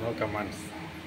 No comments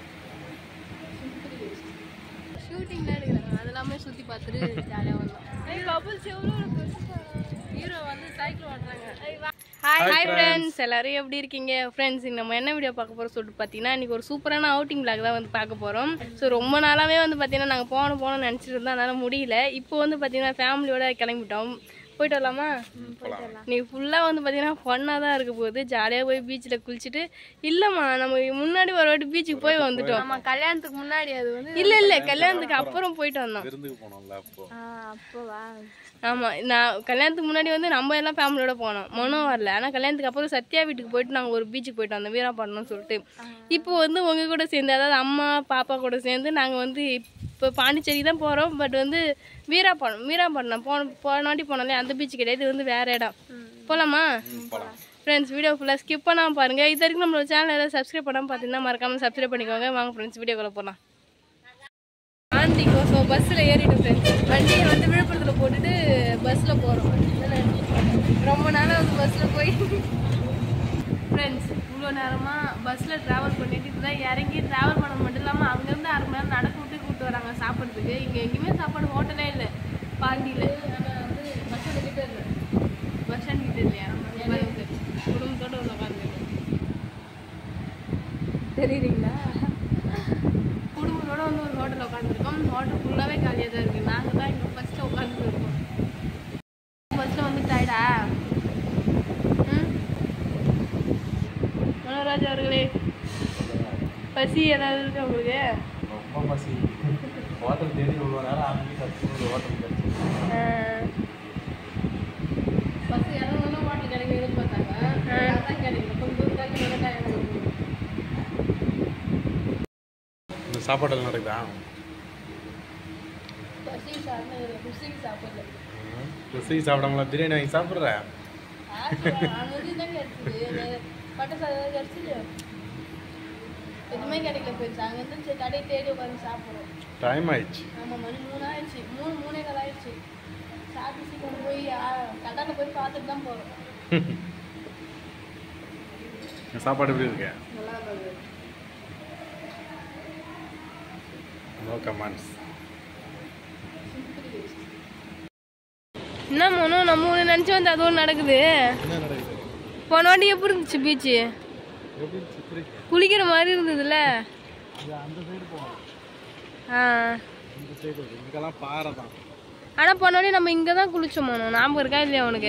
ஷூட்டிங்ல எடுக்கிறாங்க அது எல்லாமே சுற்றி பார்த்துட்டு ஜாலியாக வந்தோம் பபுள்ஸ் எவ்வளோ ஹீரோ வந்து சைக்கிள் ஓட்டுறாங்க ஹாய் ஹாய் ஃப்ரெண்ட்ஸ் எல்லாரும் எப்படி இருக்கீங்க ஃப்ரெண்ட்ஸ் நம்ம என்ன வீடியோ பார்க்க போகிறோம் சொல்லிட்டு பார்த்தீங்கன்னா இன்றைக்கி ஒரு சூப்பரான அவுட்டிங் பிளாக் தான் வந்து பார்க்க போகிறோம் ஸோ ரொம்ப நாளாகவே வந்து பார்த்தீங்கன்னா நாங்கள் போகணும் போகணும்னு நினச்சிட்டு இருந்தோம் அதனால் முடியல இப்போ வந்து பார்த்தீங்கன்னா ஃபேமிலியோட கிளம்பிட்டோம் போயிட்டு வரலாமா நீ ஃபுல்லாக வந்து பார்த்தீங்கன்னா ஃபன்னாக தான் இருக்க போகுது ஜாலியாக போய் பீச்சில் குளிச்சுட்டு இல்லைம்மா நம்ம முன்னாடி ஒரு வாட்டி பீச்சுக்கு போய் வந்துட்டோம் நம்ம கல்யாணத்துக்கு முன்னாடி அது வந்து இல்லை இல்லை கல்யாணத்துக்கு அப்புறம் போயிட்டு வந்தோம் விருந்துக்கு போனோம்ல அப்போ அப்போவா ஆமாம் நான் கல்யாணத்துக்கு முன்னாடி வந்து நம்ம எல்லாம் ஃபேமிலியோட போனோம் மனம் வரல ஆனால் கல்யாணத்துக்கு அப்புறம் சத்யா வீட்டுக்கு போயிட்டு நாங்கள் ஒரு பீச்சுக்கு போயிட்டு வந்தோம் வீராப்பட்டினம்னு சொல்லிட்டு இப்போ வந்து உங்கள் கூட சேர்ந்து அதாவது அம்மா பாப்பா கூட சேர்ந்து நாங்கள் வந்து இப்போ பாண்டிச்சேரி தான் போகிறோம் பட் வந்து வீராப்பட்டினம் வீராப்பட்டினம் போன போன வாட்டி போனோம்ல அந்த பீச் கிடையாது இது வந்து வேறு இடம் போகலாமா ஃப்ரெண்ட்ஸ் வீடியோ ஃபுல்லாக ஸ்கிப் பண்ணாமல் பாருங்கள் இது வரைக்கும் நம்மளோட சேனல் ஏதாவது சப்ஸ்கிரைப் பண்ணாமல் பார்த்தீங்கன்னா மறக்காமல் சப்ஸ்கிரைப் பண்ணிக்கோங்க வாங்க ஃப்ரெண்ட்ஸ் வீடியோக்குள்ளே போகலாம் ஆண்டிக்கோ ஸோ பஸ்ஸில் ஏறிட்டு ஃப்ரெண்ட்ஸ் வண்டியை வந்து விழுப்புரத்தில் போட்டுட்டு பஸ்ஸில் போகிறோம் ரொம்ப நாளாக வந்து பஸ்ஸில் போய் ஃப்ரெண்ட்ஸ் இவ்வளோ நேரமாக பஸ்ஸில் ட்ராவல் பண்ணிட்டு இப்போதான் இறங்கி ட்ராவல் பண்ண மட்டும் இல்லாமல் அங்கேருந்து அரை மணி நேரம் நடக்க விட்டு கூப்பிட்டு வராங்க சாப்பிட்றதுக்கு இங்கே எங்கேயுமே சாப்பாடு ஹோட்டலே இல்லை பாண்டியில் ஆனால் வந்து பஸ் ஸ்டாண்ட் கிட்ட இல்லை பஸ் ஸ்டாண்ட் கிட்ட இல்லையா குடும்பத்தோடு உள்ள உட்காந்து தெரியுறீங்களா குடும்பத்தோட வந்து ஒரு ஹோட்டலில் உட்காந்துருக்கோம் ஹோட்டல் ஃபுல்லாகவே காலியாக தான் இருக்குது நாங்கள் தான் இங்கே ஃபஸ்ட்டு உட்காந்துட்டு இருக்கோம் ஃபஸ்ட்டில் வந்து டயர்டா ம் மனோராஜ் அவர்களே பசி ஏதாவது இருக்கு உங்களுக்கு ரொம்ப பசி ஹோட்டல் தேடி இவ்வளோ நேரம் ஆரம்பி கற்றுக்கு ஒரு ஹோட்டல் கிடச்சி பஸ் இறங்கணும்னா ஹோட்டல் கிடைக்கும் எதிர்பார்த்தாங்க அதான் கிடைக்கல கொஞ்சம் தூரம் தான் கிடையாது இந்த சாப்பாடு நடக்குதா பசி சாப்பிட ருசிக்கு சாப்பிடல ருசி சாப்பிடாமல பிரியாணி வாங்கி சாப்பிட்ற பட்டை சாதம் கிடைச்சிது எதுவுமே கிடைக்கல போயிடுச்சு அங்கேருந்து சரி கடையை தேடி உட்காந்து சாப்பிட்றோம் டைம் ஆயிடுச்சு ஆமாம் மணி மூணு ஆயிடுச்சு மூணு மூணே கால் ஆயிடுச்சு சாப்பிட்டு சீக்கிரம் போய் கடையில் போய் பார்த்துட்டு தான் போகிறோம் சாப்பாடு எப்படி இருக்கு நல்லா இருந்தது நோ கமெண்ட்ஸ் என்ன மனோ நம்ம ஒன்று நினச்சி வந்து அது ஒன்று நடக்குது என்ன நடக்குது போன வாட்டி எப்படி இருந்துச்சு பீச்சு எப்படி சித்திரை குளிக்கிற மாதிரி இருந்ததுல்ல அந்த சைடு போகணும் ஆ இந்த சைடு இங்கெல்லாம் பாறை தான் ஆனால் போன வாட்டி நம்ம இங்கே தான் குளிச்சோம் மனோ ஞாபகம் இருக்கா இல்லையா உனக்கு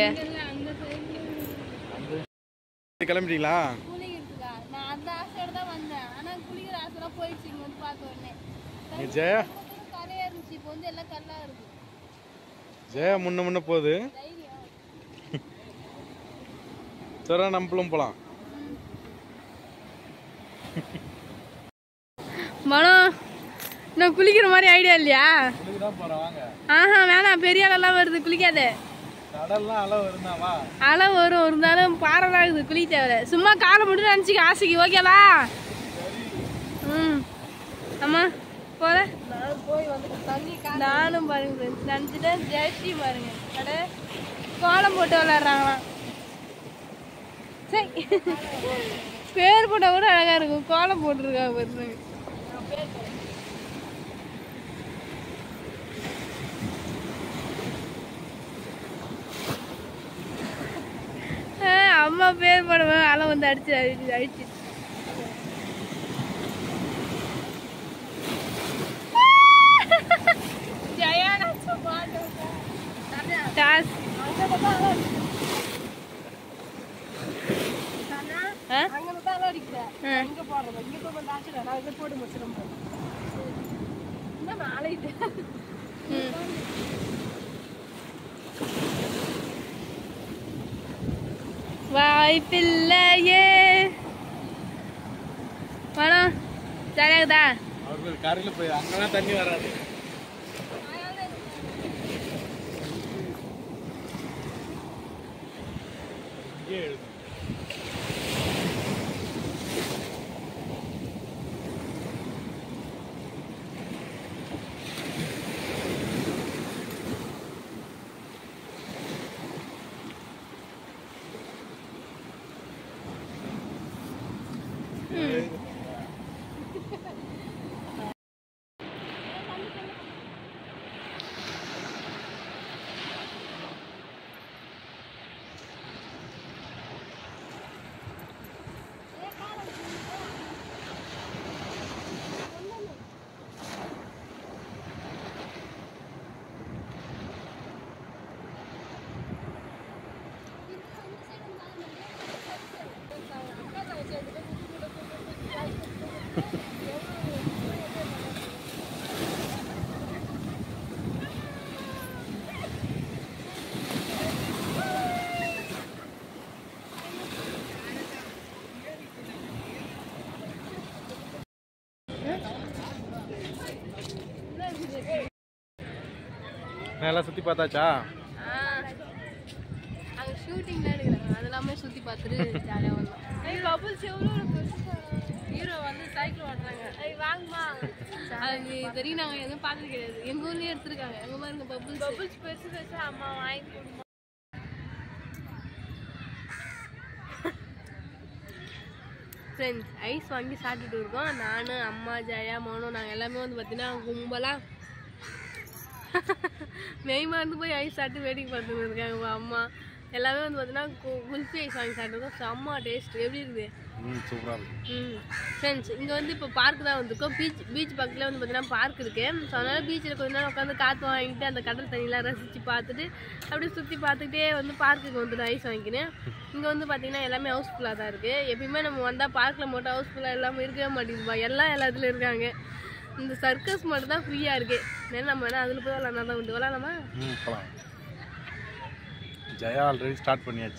கிளம்பிட்டீங்களா குளிக்கிறதுக்கா நான் அந்த ஆசையோட தான் வந்தேன் ஆனா குளிக்கிற ஆசைலாம் போயிடுச்சு இங்க வந்து பார்த்த உடனே நீ ஜெயா கரையா இருந்துச்சு இப்போ வந்து எல்லாம் கல்லா இருக்கு ஜெயா முன்ன முன்ன போகுது தைரியம் சரி நம்மளும் போகலாம் மனம் நான் குளிக்கிற மாதிரி ஐடியா இல்லையா இதுக்கு தான் போகிறோம் வாங்க ஆஹா வேணாம் பெரிய அலெல்லாம் வருது குளிக்காத கடல்லாம் அளவு இருந்தாவா அலை வரும் இருந்தாலும் பாறைலாம் இருக்குது குளிக்க தேவை சும்மா காலை மட்டும் நினச்சிக்க ஆசைக்கு ஓகேவா ம் ஆமா போல போய் வந்து தண்ணி நானும் பாருங்க ஃப்ரெண்ட்ஸ் நினச்சிட்டேன் ஜெயஸ்ரீ பாருங்க அட கோலம் போட்டு விளாட்றாங்களாம் சரி பேர் போட்டால் கூட அழகாக இருக்கும் கோலம் போட்டுருக்காங்க பாருங்க ஆ, அம்மா பேர் போடுவேன் அலை வந்து அடிச்சு அடிச்சு அடிச்சு ஜெயானாச்சு பாட்டு டாஸ் ஆ? அங்க தான் அடிக்கிறேன் ஆ. இங்க போடுறது இங்க போய் வந்து ஆச்சுடா நான் இதை போட்டு முடிச்சிடும் என்ன நாளைக்கு ம். வாய்ப்பில்லையே பணம் சரியாகுதா அவர்கள் கரையில் போய் அங்கெல்லாம் தண்ணி வராது இங்கே எழுது நல்லா சுற்றி பார்த்தாச்சா அங்கே ஷூட்டிங்லாம் எடுக்கிறாங்க அது எல்லாமே சுற்றி பார்த்துட்டு ஜாலியாக வந்தோம் பபுள்ஸ் எவ்வளோ ஹீரோ வந்து சைக்கிள் ஓட்டுறாங்க வாங்கம்மா அது தெரியும் நாங்கள் எதுவும் பார்த்தது கிடையாது எங்கள் ஊர்லேயே எடுத்துருக்காங்க எங்கள் பாருங்க பபுள்ஸ் பபுள்ஸ் பெருசு பெருசு அம்மா வாங்கி கொடுமா ஃப்ரெண்ட்ஸ் ஐஸ் வாங்கி சாப்பிட்டுட்டு இருக்கோம் நான் அம்மா ஜெயா மோனோ நாங்கள் எல்லாமே வந்து பார்த்தீங்கன்னா கும்பலாக மெய்மா வந்து போய் ஐஸ் சாப்பிட்டு வேடிக்கை பார்த்துட்டு இருக்காங்க உங்க அம்மா எல்லாமே வந்து பார்த்தீங்கன்னா கு- குல்ஃபி ஐஸ் வாங்கி சாப்பிட்டுருக்கோம் செம்ம டேஸ்ட் எப்படி இருக்குது ம் சூப்பராக இருக்கு ம் ஃப்ரெண்ட்ஸ் இங்கே வந்து இப்போ பார்க் தான் வந்திருக்கோம் பீச் பீச் பக்கத்தில் வந்து பார்த்தீங்கன்னா பார்க் இருக்குது ஸோ அதனால் பீச்சில் கொஞ்ச நேரம் உட்காந்து காற்று வாங்கிட்டு அந்த கடல் தண்ணியெலாம் ரசித்து பார்த்துட்டு அப்படியே சுற்றி பார்த்துக்கிட்டே வந்து பார்க்குக்கு வந்துட்டு ஐஸ் வாங்கிக்கினேன் இங்கே வந்து பார்த்தீங்கன்னா எல்லாமே ஹவுஸ்ஃபுல்லாக தான் இருக்குது எப்பயுமே நம்ம வந்தால் பார்க்கில் மட்டும் ஹவுஸ்ஃபுல்லாக எல்லாமே இருக்கவே மாட்டேங்குதுப்பா எல்லாம் எல்லாத்துலையும் இருக்காங்க இந்த சர்க்கஸ் மட்டும் தான் ஃப்ரீயாக இருக்குது ஏன்னா நம்ம வேணால் அதில் போய் விளாட்னா தான் உண்டு விளாட்லாமா ம் போகலாம் ஜெயா ஆல்ரெடி ஸ்டார்ட் பண்ணியாச்சு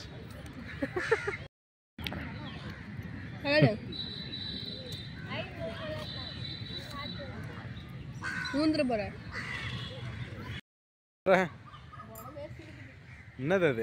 ஊந்துட போகிறேன் என்னது அது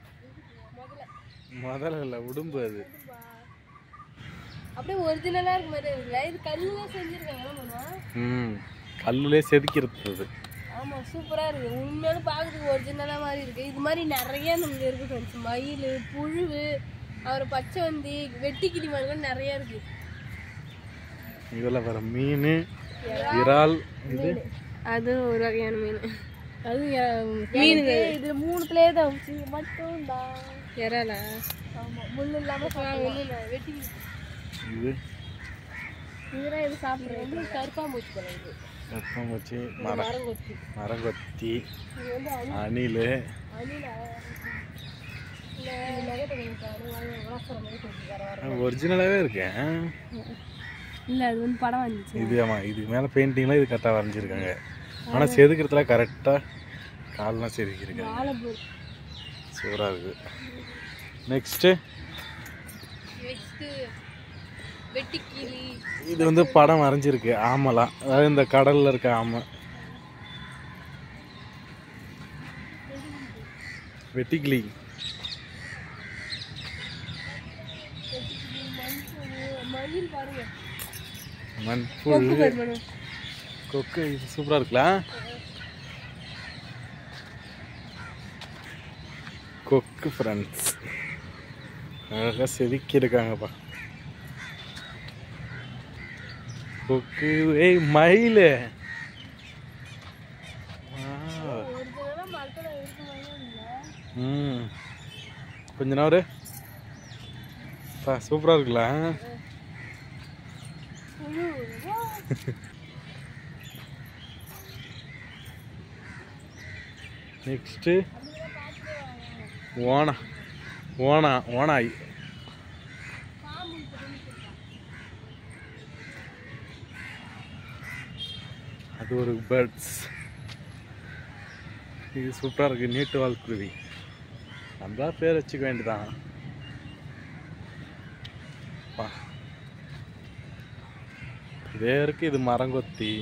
முதல்ல இல்லை உடும்பு அது அப்படியே ஒரிஜினலாக இருக்க மாதிரி இருக்குல்ல இது கல்லுலாம் செஞ்சுருக்காங்க என்ன பண்ணுவா ம் கல்லுலே செதுக்கிறது அது ஆமாம் சூப்பராக இருக்குது உண்மையான பார்க்குறதுக்கு ஒரிஜினலாக மாதிரி இருக்குது இது மாதிரி நிறைய நமக்கு இருக்குது ஃப்ரெண்ட்ஸ் மயில் புழு அப்புறம் பச்சைவந்தி வெட்டிக்கிளி மாதிரி நிறைய இருக்குது இதில் வர மீன் இறால் இது அது ஒரு வகையான மீன் அது மீன் இது மூணுத்துலேயே தான் மட்டும் தான் இறாலா ஆமாம் முள் இல்லாமல் வெட்டிக்கிளி இது இதெல்லாம் இது சாப்பிட்றேன் வந்து கருப்பாம்பூச்சி போல இது வெப்பம் வச்சு மர மரங்கொத்தி மரங்கொத்தி இது வந்து அணில் அணில இல்லை நகத்தை கொஞ்சம் வாசனை மாதிரி கொஞ்சம் வர வர ஒரிஜினலாகவே இருக்கு ஆ? இல்லை அது வந்து படம் வந்துச்சு இது ஆமாம் இது மேலே பெயிண்டிங்லாம் இது கரெக்டாக வரைஞ்சிருக்காங்க ஆனால் செதுக்கிறதுல கரெக்டாக கால்லாம் செதுக்கியிருக்காங்க வாழைப்பூ சூப்பராக இருக்குது நெக்ஸ்ட்டு நெக்ஸ்ட்டு வெட்டிக்கிளி இது வந்து படம் வரைஞ்சிருக்கு ஆமலாம் அதாவது இந்த கடலில் இருக்க ஆமை வெட்டிக்கிளி மயில் பாருங்க மண்புல் கொக்கு இது சூப்பராக இருக்குல்ல கொக்கு ஃப்ரெண்ட்ஸ் அழகாக செதுக்கி இருக்காங்கப்பா கொக்கு ஏய் மயில் ஒரிஜினலாக மரத்தில் இருக்க மாதிரியே இல்லை ம் கொஞ்ச நேரம் பா சூப்பராக இருக்குல்ல நெக்ஸ்ட்டு ஓனா ஓனா ஓனாய் அது ஒரு பேர்ட்ஸ் இது சூப்பராக இருக்குது நீட்டு வால் குருவி நம்மளா பேர் வச்சுக்க வேண்டியதான் பா. இதே இருக்கு இது மரங்கொத்தி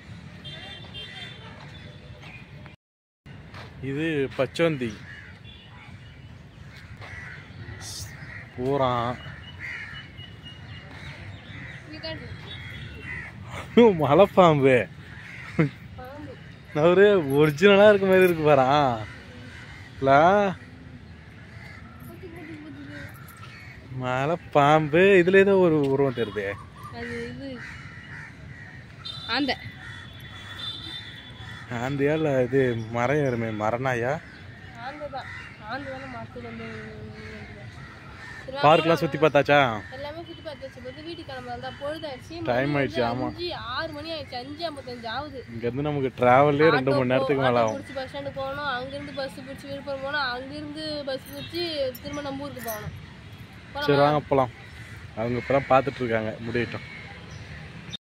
இது பச்சோந்தி பூரான் மலைப்பாம்பு அவரு ஒரிஜினலாக இருக்க மாதிரி இருக்கு பாரா மலைப்பாம்பு இதுல ஏதோ ஒரு உருவம் தெரியுது அது இது ஆந்த ஆந்தியா இல்லை இது மரம் ஏறுமே மரநாயா ஆந்த தான் ஆந்த தானே மரத்துக்கு வந்து பார்க்லாம் சுற்றி பார்த்தாச்சா எல்லாமே சுற்றி பார்த்து வச்சு போது வீட்டுக்கு கிளம்புறதா தான் பொழுதாச்சு Time ஆயிடுச்சு, ஆமா. அஞ்சு ஆறு மணி ஆயிடுச்சு அஞ்சு ஐம்பத்தஞ்சு ஆகுது இங்கேருந்து நமக்கு ட்ராவல்லே ரெண்டு மணி நேரத்துக்கு மேலே ஆகும் பிடிச்சி பஸ் ஸ்டாண்டு போகணும் அங்கேருந்து பஸ் பிடிச்சி விழுப்புரம் போகணும் அங்கேருந்து பஸ் பிடிச்சி திரும்ப நம்ம ஊருக்கு போகணும் சரி வாங்க போகலாம் அவங்க இப்போ தான் பார்த்துட்டு இருக்காங்க முடியட்டும்